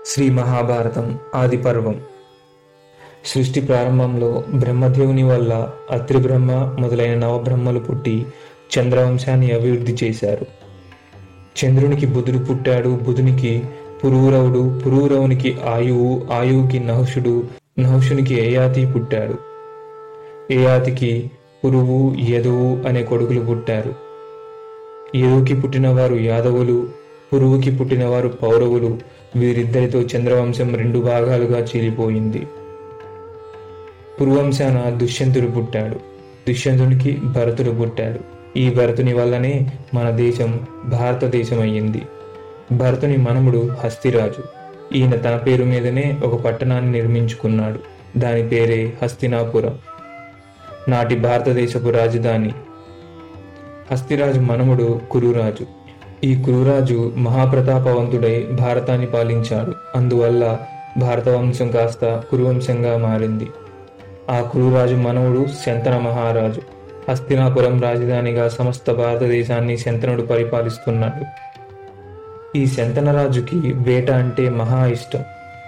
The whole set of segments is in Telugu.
శ్రీ మహాభారతం ఆది పర్వం సృష్టి ప్రారంభంలో బ్రహ్మదేవుని వల్ల అత్రి బ్రహ్మ మొదలైన నవబ్రహ్మలు పుట్టి చంద్రవంశాన్ని అభివృద్ధి చేశారు చంద్రునికి బుధుడు పుట్టాడు బుధునికి పురూరవుడు పురూరవునికి ఆయువు ఆయువుకి నహుషుడు నహుషునికి ఏయాతి పుట్టాడు ఏయాతికి పురువు యదువు అనే కొడుకులు పుట్టారు యదువుకి పుట్టినవారు యాదవులు పురువుకి పుట్టినవారు పౌరవులు వీరిద్దరితో చంద్రవంశం రెండు భాగాలుగా చీలిపోయింది పురువంశాన దుష్యంతుడు పుట్టాడు దుష్యంతునికి భరతుడు పుట్టాడు ఈ భరతుని వల్లనే మన దేశం భారతదేశం అయ్యింది భరతుని మనముడు హస్తిరాజు ఈయన తన పేరు మీదనే ఒక పట్టణాన్ని నిర్మించుకున్నాడు దాని పేరే హస్తినాపురం నాటి భారతదేశపు రాజధాని హస్తిరాజు మనముడు కురురాజు ఈ కురురాజు మహాప్రతాపవంతుడై భారతాన్ని పాలించాడు అందువల్ల భారత వంశం కాస్త కురువంశంగా మారింది ఆ కురురాజు మనవుడు శంతన మహారాజు హస్తినాపురం రాజధానిగా సమస్త భారతదేశాన్ని శంతనుడు పరిపాలిస్తున్నాడు ఈ శంతనరాజుకి వేట అంటే మహా ఇష్టం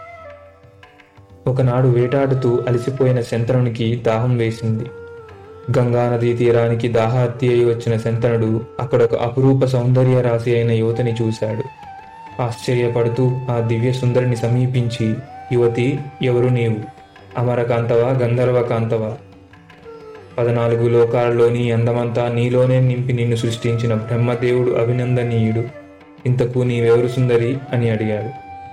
ఒకనాడు వేటాడుతూ అలసిపోయిన శంతనునికి దాహం వేసింది గంగానదీ తీరానికి దాహార్తి అయి వచ్చిన శంతనుడు అక్కడ ఒక అపురూప సౌందర్య రాశి అయిన యువతిని చూశాడు ఆశ్చర్యపడుతూ ఆ దివ్య సుందరిని సమీపించి యువతి ఎవరు నీవు అమరకాంతవా గంధర్వకాంతవా పద్నాలుగు లోకాలలోని అందమంతా నీలోనే నింపి నిన్ను సృష్టించిన బ్రహ్మదేవుడు అభినందనీయుడు ఇంతకు నీవెవరు సుందరి అని అడిగాడు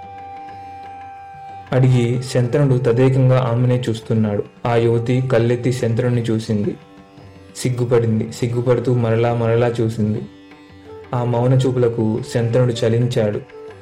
అడిగి శంతనుడు తదేకంగా ఆమెనే చూస్తున్నాడు ఆ యువతి కళ్ళెత్తి శంతనుడిని చూసింది సిగ్గుపడింది సిగ్గుపడుతూ మరలా మరలా చూసింది ఆ మౌన చూపులకు శంతనుడు చలించాడు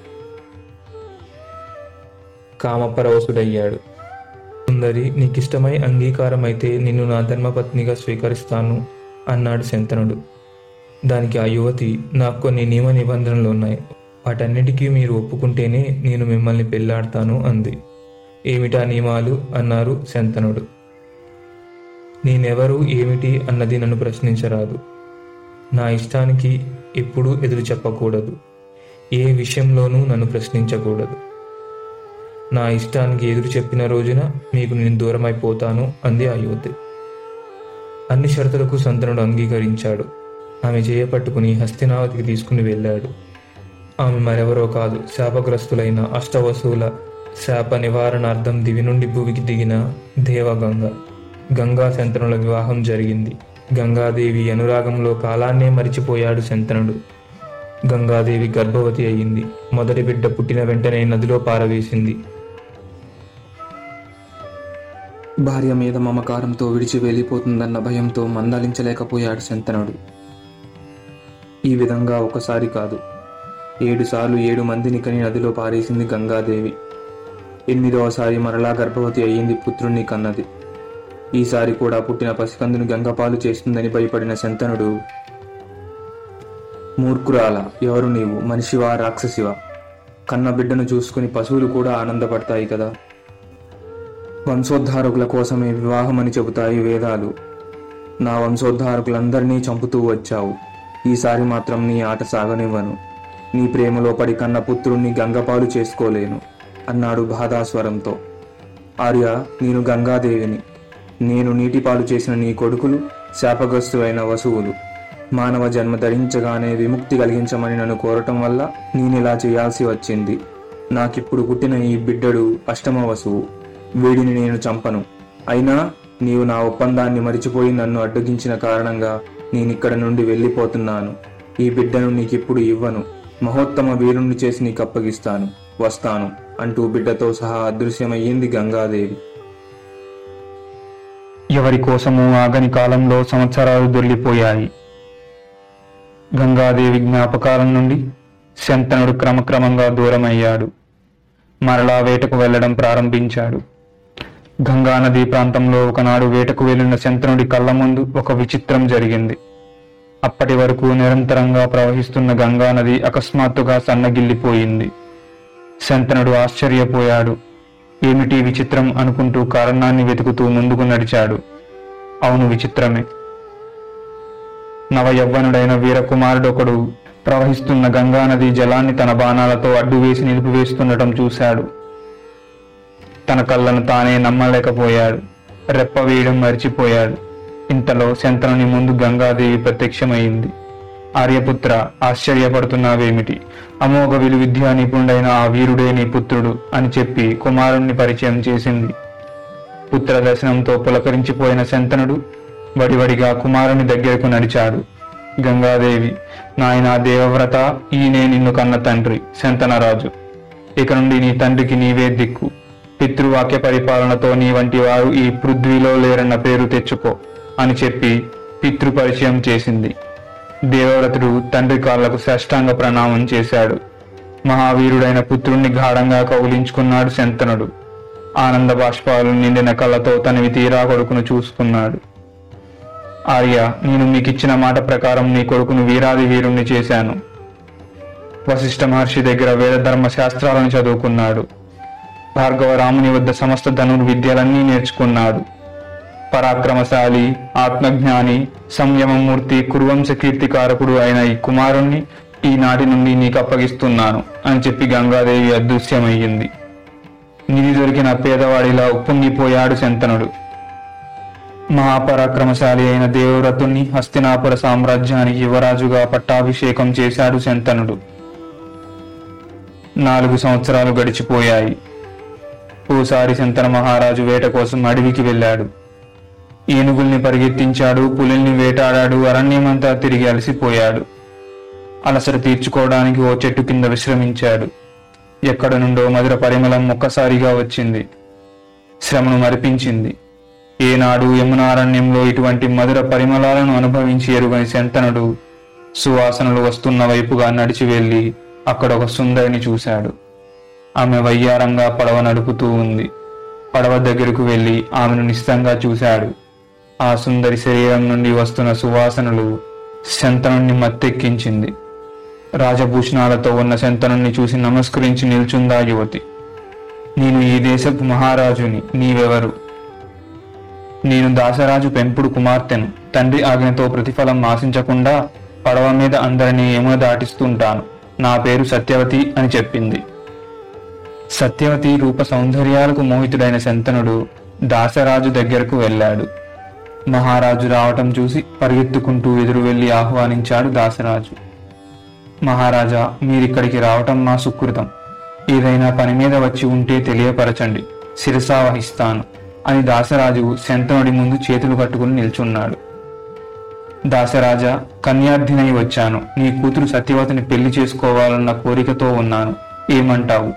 కామపరవశుడయ్యాడు సుందరి నీకిష్టమై అంగీకారమైతే నిన్ను నా ధర్మపత్నిగా స్వీకరిస్తాను అన్నాడు శంతనుడు దానికి ఆ యువతి నాకు కొన్ని నియమ నిబంధనలు ఉన్నాయి వాటన్నిటికీ మీరు ఒప్పుకుంటేనే నేను మిమ్మల్ని పెళ్లాడతాను అంది ఏమిటా నియమాలు అన్నారు శంతనుడు నేనెవరు ఏమిటి అన్నది నన్ను ప్రశ్నించరాదు నా ఇష్టానికి ఎప్పుడూ ఎదురు చెప్పకూడదు ఏ విషయంలోనూ నన్ను ప్రశ్నించకూడదు నా ఇష్టానికి ఎదురు చెప్పిన రోజున మీకు నేను దూరమైపోతాను అంది ఆ యువతి అన్ని షరతులకు సంతనుడు అంగీకరించాడు ఆమె చేయపట్టుకుని హస్తినావతికి తీసుకుని వెళ్ళాడు ఆమె మరెవరో కాదు శాపగ్రస్తులైన అష్టవసువుల శాప నివారణార్థం దివి నుండి భూమికి దిగిన దేవగంగ గంగా శంతనుల వివాహం జరిగింది గంగాదేవి అనురాగంలో కాలాన్నే మరిచిపోయాడు శంతనుడు గంగాదేవి గర్భవతి అయింది మొదటి బిడ్డ పుట్టిన వెంటనే నదిలో పారవేసింది భార్య మీద మమకారంతో విడిచి వెళ్ళిపోతుందన్న భయంతో మందలించలేకపోయాడు శంతనుడు ఈ విధంగా ఒకసారి కాదు ఏడు సార్లు ఏడు మందిని కని నదిలో పారేసింది గంగాదేవి ఎనిమిదవసారి మరలా గర్భవతి అయ్యింది పుత్రుణ్ణి కన్నది ఈసారి కూడా పుట్టిన పసికందుని గంగపాలు చేస్తుందని భయపడిన శంతనుడు మూర్ఖురాల ఎవరు నీవు మనిషివా రాక్షసివా కన్న బిడ్డను చూసుకుని పశువులు కూడా ఆనందపడతాయి కదా వంశోద్ధారకుల కోసమే వివాహం అని చెబుతాయి వేదాలు నా వంశోద్ధారకులందరినీ చంపుతూ వచ్చావు ఈసారి మాత్రం నీ ఆట సాగనివ్వను నీ ప్రేమలో పడి కన్న పుత్రుణ్ణి గంగపాలు చేసుకోలేను అన్నాడు బాధాస్వరంతో ఆర్య నేను గంగాదేవిని నేను నీటిపాలు చేసిన నీ కొడుకులు శాపగ్రస్తులైన వసువులు మానవ జన్మ ధరించగానే విముక్తి కలిగించమని నన్ను కోరటం వల్ల నేనిలా చేయాల్సి వచ్చింది నాకిప్పుడు పుట్టిన ఈ బిడ్డడు అష్టమ వసువు వీడిని నేను చంపను అయినా నీవు నా ఒప్పందాన్ని మరిచిపోయి నన్ను అడ్డగించిన కారణంగా నేనిక్కడ నుండి వెళ్ళిపోతున్నాను ఈ బిడ్డను నీకిప్పుడు ఇవ్వను మహోత్తమ వీరుణ్ణి చేసి నీకు అప్పగిస్తాను వస్తాను అంటూ బిడ్డతో సహా అదృశ్యమయ్యింది గంగాదేవి ఎవరి కోసమూ ఆగని కాలంలో సంవత్సరాలు దొర్లిపోయాయి గంగాదేవి జ్ఞాపకాల నుండి శంతనుడు క్రమక్రమంగా దూరమయ్యాడు మరలా వేటకు వెళ్ళడం ప్రారంభించాడు గంగానదీ ప్రాంతంలో ఒకనాడు వేటకు వెళ్లిన శంతనుడి కళ్ళ ముందు ఒక విచిత్రం జరిగింది అప్పటి వరకు నిరంతరంగా ప్రవహిస్తున్న గంగానది అకస్మాత్తుగా సన్నగిల్లిపోయింది శంతనుడు ఆశ్చర్యపోయాడు ఏమిటి విచిత్రం అనుకుంటూ కారణాన్ని వెతుకుతూ ముందుకు నడిచాడు అవును విచిత్రమే నవ యవ్వనుడైన వీరకుమారుడొకడు ప్రవహిస్తున్న గంగానది జలాన్ని తన బాణాలతో అడ్డువేసి నిలిపివేస్తుండటం చూశాడు తన కళ్ళను తానే నమ్మలేకపోయాడు రెప్ప వేయడం మరిచిపోయాడు ఇంతలో శంతనుని ముందు గంగాదేవి ప్రత్యక్షమైంది ఆర్యపుత్ర ఆశ్చర్యపడుతున్నావేమిటి అమోఘ విలు విద్యా నిపుణుడైన ఆ వీరుడే నీ పుత్రుడు అని చెప్పి కుమారుణ్ణి పరిచయం చేసింది పుత్ర దర్శనంతో పులకరించిపోయిన శంతనుడు వడివడిగా కుమారుని దగ్గరకు నడిచాడు గంగాదేవి నాయనా దేవవ్రత ఈయనే నిన్ను కన్న తండ్రి శంతనరాజు ఇక నుండి నీ తండ్రికి నీవే దిక్కు పితృవాక్య పరిపాలనతో నీ వంటి వారు ఈ పృథ్వీలో లేరన్న పేరు తెచ్చుకో అని చెప్పి పితృ పరిచయం చేసింది దేవవ్రతుడు తండ్రి కాళ్లకు సాష్టాంగ ప్రణామం చేశాడు మహావీరుడైన పుత్రుణ్ణి గాఢంగా కౌలించుకున్నాడు శంతనుడు ఆనంద బాష్పాలు నిండిన కళ్ళతో తనవి తీరా కొడుకును చూసుకున్నాడు ఆర్య నేను మీకిచ్చిన మాట ప్రకారం నీ కొడుకును వీరాది వీరుణ్ణి చేశాను వశిష్ఠ మహర్షి దగ్గర వేద ధర్మ శాస్త్రాలను చదువుకున్నాడు భార్గవ రాముని వద్ద సమస్త ధనుర్విద్యలన్నీ నేర్చుకున్నాడు పరాక్రమశాలి ఆత్మజ్ఞాని సంయమమూర్తి కురువంశ కీర్తికారకుడు అయిన ఈ కుమారుణ్ణి ఈనాటి నుండి నీకు అప్పగిస్తున్నాను అని చెప్పి గంగాదేవి అదృశ్యమయ్యింది నిధి దొరికిన పేదవాడిలా ఉప్పొంగిపోయాడు శంతనుడు మహాపరాక్రమశాలి అయిన దేవవ్రతుణ్ణి హస్తినాపుర సామ్రాజ్యానికి యువరాజుగా పట్టాభిషేకం చేశాడు శంతనుడు నాలుగు సంవత్సరాలు గడిచిపోయాయి ఓసారి శంతన మహారాజు వేట కోసం అడవికి వెళ్ళాడు ఏనుగుల్ని పరిగెత్తించాడు పులిల్ని వేటాడాడు అరణ్యమంతా తిరిగి అలసిపోయాడు అలసట తీర్చుకోవడానికి ఓ చెట్టు కింద విశ్రమించాడు ఎక్కడ నుండో మధుర పరిమళం ఒక్కసారిగా వచ్చింది శ్రమను మరిపించింది ఏనాడు యమునారణ్యంలో ఇటువంటి మధుర పరిమళాలను అనుభవించి ఎరుగని శంతనుడు సువాసనలు వస్తున్న వైపుగా నడిచి వెళ్ళి అక్కడ ఒక సుందరిని చూశాడు ఆమె వయ్యారంగా పడవ నడుపుతూ ఉంది పడవ దగ్గరకు వెళ్ళి ఆమెను నిశ్చితంగా చూశాడు ఆ సుందరి శరీరం నుండి వస్తున్న సువాసనలు శంతనుణ్ణి మత్తెక్కించింది రాజభూషణాలతో ఉన్న శంతనుణ్ణి చూసి నమస్కరించి నిల్చుందా యువతి నేను ఈ దేశపు మహారాజుని నీవెవరు నేను దాసరాజు పెంపుడు కుమార్తెను తండ్రి ఆజ్ఞతో ప్రతిఫలం ఆశించకుండా పడవ మీద అందరినీ ఏమో దాటిస్తుంటాను నా పేరు సత్యవతి అని చెప్పింది సత్యవతి రూప సౌందర్యాలకు మోహితుడైన శంతనుడు దాసరాజు దగ్గరకు వెళ్ళాడు మహారాజు రావటం చూసి పరిగెత్తుకుంటూ ఎదురు వెళ్లి ఆహ్వానించాడు దాసరాజు మహారాజా మీరిక్కడికి రావటం మా సుకృతం ఏదైనా పని మీద వచ్చి ఉంటే తెలియపరచండి శిరసా వహిస్తాను అని దాసరాజు శంతనుడి ముందు చేతులు కట్టుకుని నిల్చున్నాడు దాసరాజా కన్యార్థినై వచ్చాను నీ కూతురు సత్యవతిని పెళ్లి చేసుకోవాలన్న కోరికతో ఉన్నాను ఏమంటావు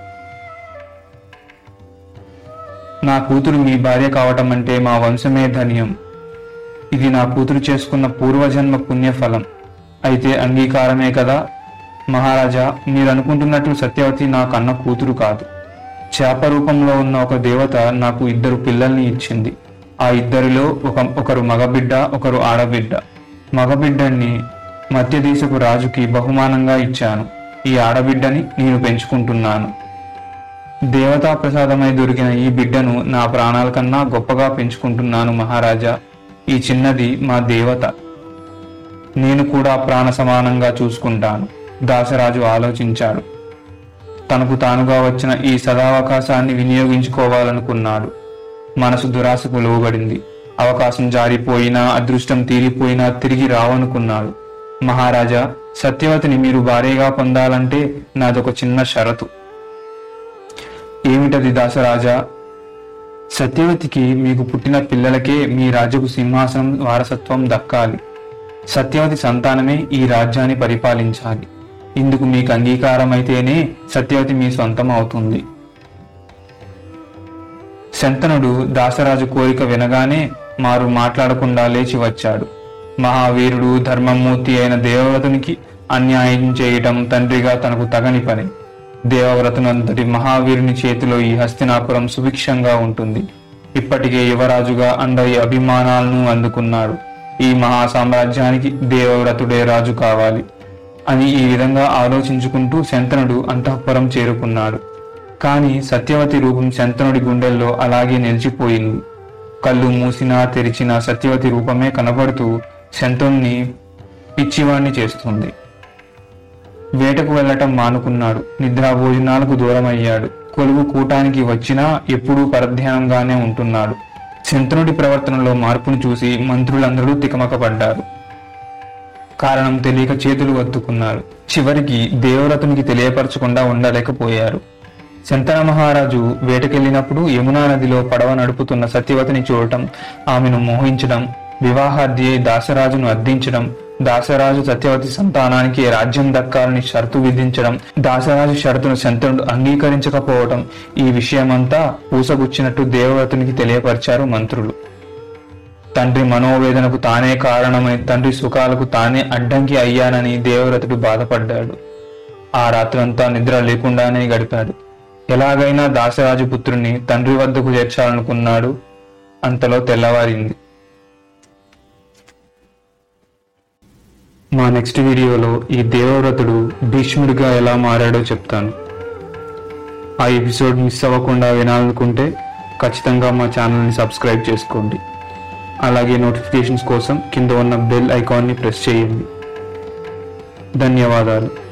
నా కూతురు మీ భార్య కావటం అంటే మా వంశమే ధన్యం ఇది నా కూతురు చేసుకున్న పూర్వజన్మ పుణ్యఫలం అయితే అంగీకారమే కదా మహారాజా మీరు అనుకుంటున్నట్లు సత్యవతి నా కన్న కూతురు కాదు చేప రూపంలో ఉన్న ఒక దేవత నాకు ఇద్దరు పిల్లల్ని ఇచ్చింది ఆ ఇద్దరిలో ఒక ఒకరు మగబిడ్డ ఒకరు ఆడబిడ్డ మగబిడ్డని మధ్యదేశపు రాజుకి బహుమానంగా ఇచ్చాను ఈ ఆడబిడ్డని నేను పెంచుకుంటున్నాను దేవతా ప్రసాదమై దొరికిన ఈ బిడ్డను నా ప్రాణాల కన్నా గొప్పగా పెంచుకుంటున్నాను మహారాజా ఈ చిన్నది మా దేవత నేను కూడా ప్రాణ సమానంగా చూసుకుంటాను దాసరాజు ఆలోచించాడు తనకు తానుగా వచ్చిన ఈ సదావకాశాన్ని వినియోగించుకోవాలనుకున్నాడు మనసు దురాశకు లోబడింది అవకాశం జారిపోయినా అదృష్టం తీరిపోయినా తిరిగి రావనుకున్నాడు మహారాజా సత్యవతిని మీరు భార్యగా పొందాలంటే నాదొక చిన్న షరతు ఏమిటది దాసరాజా సత్యవతికి మీకు పుట్టిన పిల్లలకే మీ రాజుకు సింహాసనం వారసత్వం దక్కాలి సత్యవతి సంతానమే ఈ రాజ్యాన్ని పరిపాలించాలి ఇందుకు మీకు అంగీకారం అయితేనే సత్యవతి మీ సొంతం అవుతుంది శంతనుడు దాసరాజు కోరిక వినగానే మారు మాట్లాడకుండా లేచి వచ్చాడు మహావీరుడు ధర్మమూర్తి అయిన దేవవ్రతునికి అన్యాయం చేయటం తండ్రిగా తనకు తగని పని దేవవ్రతునంతటి మహావీరుని చేతిలో ఈ హస్తినాపురం సుభిక్షంగా ఉంటుంది ఇప్పటికే యువరాజుగా అందరి అభిమానాలను అందుకున్నాడు ఈ మహా సామ్రాజ్యానికి దేవవ్రతుడే రాజు కావాలి అని ఈ విధంగా ఆలోచించుకుంటూ శంతనుడు అంతఃపురం చేరుకున్నాడు కాని సత్యవతి రూపం శంతనుడి గుండెల్లో అలాగే నిలిచిపోయింది కళ్ళు మూసినా తెరిచినా సత్యవతి రూపమే కనబడుతూ శంతనుని పిచ్చివాణ్ణి చేస్తుంది వేటకు వెళ్ళటం మానుకున్నాడు నిద్రా భోజనాలకు దూరమయ్యాడు కొలువు కూటానికి వచ్చినా ఎప్పుడూ పరధ్యానంగానే ఉంటున్నాడు శంతనుడి ప్రవర్తనలో మార్పును చూసి మంత్రులందరూ తికమకపడ్డారు కారణం తెలియక చేతులు వత్తుకున్నారు చివరికి దేవరతునికి తెలియపరచకుండా ఉండలేకపోయారు శంతన మహారాజు వేటకెళ్ళినప్పుడు యమునా నదిలో పడవ నడుపుతున్న సత్యవతిని చూడటం ఆమెను మోహించడం వివాహాద్ది అయి దాసరాజును అర్థించడం దాసరాజు సత్యవతి సంతానానికి రాజ్యం దక్కాలని షరతు విధించడం దాసరాజు షరతును శంతనుడు అంగీకరించకపోవటం ఈ విషయమంతా పూసగుచ్చినట్టు దేవవ్రతునికి తెలియపరిచారు మంత్రులు తండ్రి మనోవేదనకు తానే కారణమై తండ్రి సుఖాలకు తానే అడ్డంకి అయ్యానని దేవవ్రతుడు బాధపడ్డాడు ఆ రాత్రంతా నిద్ర లేకుండానే గడిపాడు ఎలాగైనా దాసరాజు పుత్రుణ్ణి తండ్రి వద్దకు చేర్చాలనుకున్నాడు అంతలో తెల్లవారింది మా నెక్స్ట్ వీడియోలో ఈ దేవవ్రతుడు భీష్ముడిగా ఎలా మారాడో చెప్తాను ఆ ఎపిసోడ్ మిస్ అవ్వకుండా వినాలనుకుంటే ఖచ్చితంగా మా ఛానల్ని సబ్స్క్రైబ్ చేసుకోండి అలాగే నోటిఫికేషన్స్ కోసం కింద ఉన్న బెల్ ఐకాన్ని ప్రెస్ చేయండి ధన్యవాదాలు